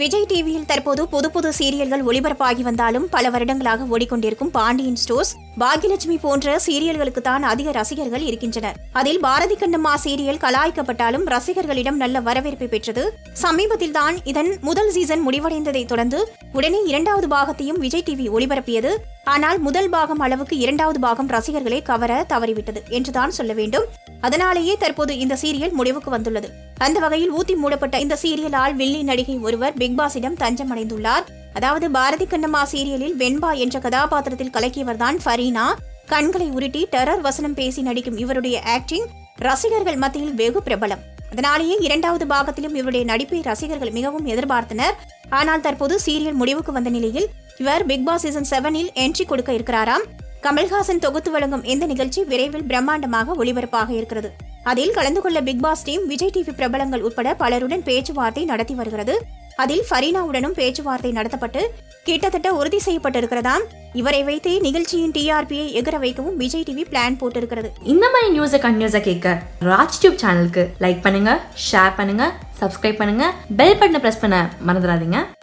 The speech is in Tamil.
விஜய் டிவியில் தற்போது புது புது சீரியல்கள் ஒளிபரப்பாகி வந்தாலும் பல வருடங்களாக ஓடிக்கொண்டிருக்கும் பாண்டியன் ஸ்டோர்ஸ் பாகியலட்சுமி போன்ற சீரியல்களுக்கு தான் அதிக ரசிகர்கள் இருக்கின்றனர் அதில் பாரதி கண்ணம்மா சீரியல் கலாய்க்கப்பட்டாலும் ரசிகர்களிடம் நல்ல வரவேற்பை பெற்றது சமீபத்தில் தான் இதன் முதல் சீசன் முடிவடைந்ததை தொடர்ந்து உடனே இரண்டாவது பாகத்தையும் விஜய் டிவி ஒளிபரப்பியது ஆனால் முதல் பாகம் அளவுக்கு இரண்டாவது பாகம் ரசிகர்களை கவர தவறிவிட்டது என்றுதான் சொல்ல வேண்டும் அதனாலேயே தற்போது இந்த சீரியல் முடிவுக்கு வந்துள்ளது அந்த வகையில் ஊத்தி மூடப்பட்ட இந்த சீரியலால் வில்லி நடிகை ஒருவர் பிக் பாஸிடம் தஞ்சம் அடைந்துள்ளார் அதாவது பாரதி கண்ணம்மா சீரியலில் வெண்பா என்ற கதாபாத்திரத்தில் கலக்கியவர்தான் ஃபரீனா கண்களை உருட்டி டெரர் வசனம் பேசி நடிக்கும் இவருடைய ஆக்டிங் ரசிகர்கள் மத்தியில் வெகு பிரபலம் அதனாலேயே இரண்டாவது பாகத்திலும் இவருடைய நடிப்பை ரசிகர்கள் மிகவும் எதிர்பார்த்தனர் ஆனால் தற்போது சீரியல் முடிவுக்கு வந்த நிலையில் இவர் பிக் பாஸ் சீசன் செவனில் என்ட்ரி கொடுக்க இருக்கிறாராம் கமல்ஹாசன் தொகுத்து வழங்கும் இந்த நிகழ்ச்சி விரைவில் பிரம்மாண்டமாக ஒளிபரப்பாக இருக்கிறது அதில் கலந்து கொள்ள Bigg Boss team Vijay TV பிரபலங்கள் உட்பட பலருடன் பேச்சுவார்த்தை நடத்தி வருகிறது அதில் ஃபரீனாவுடனும் பேச்சுவார்த்தை நடத்தப்பட்டு கிட்டத்தட்ட உறுதி செய்யப்பட்டிருக்கிறதாம் இவரை வைத்தே நிகழ்ச்சியின் டிஆர்பியை எகர வைக்கவும் விஜய் டிவி பிளான் போட்டிருக்கிறது இந்த மாதிரி நியூஸை கண்டினியூஸாக கேட்க ராஜ் டியூப் சேனலுக்கு லைக் பண்ணுங்க ஷேர் பண்ணுங்க சப்ஸ்கிரைப் பண்ணுங்க பெல் பட்டனை ப்ரெஸ் பண்ண மறந்துடாதீங்க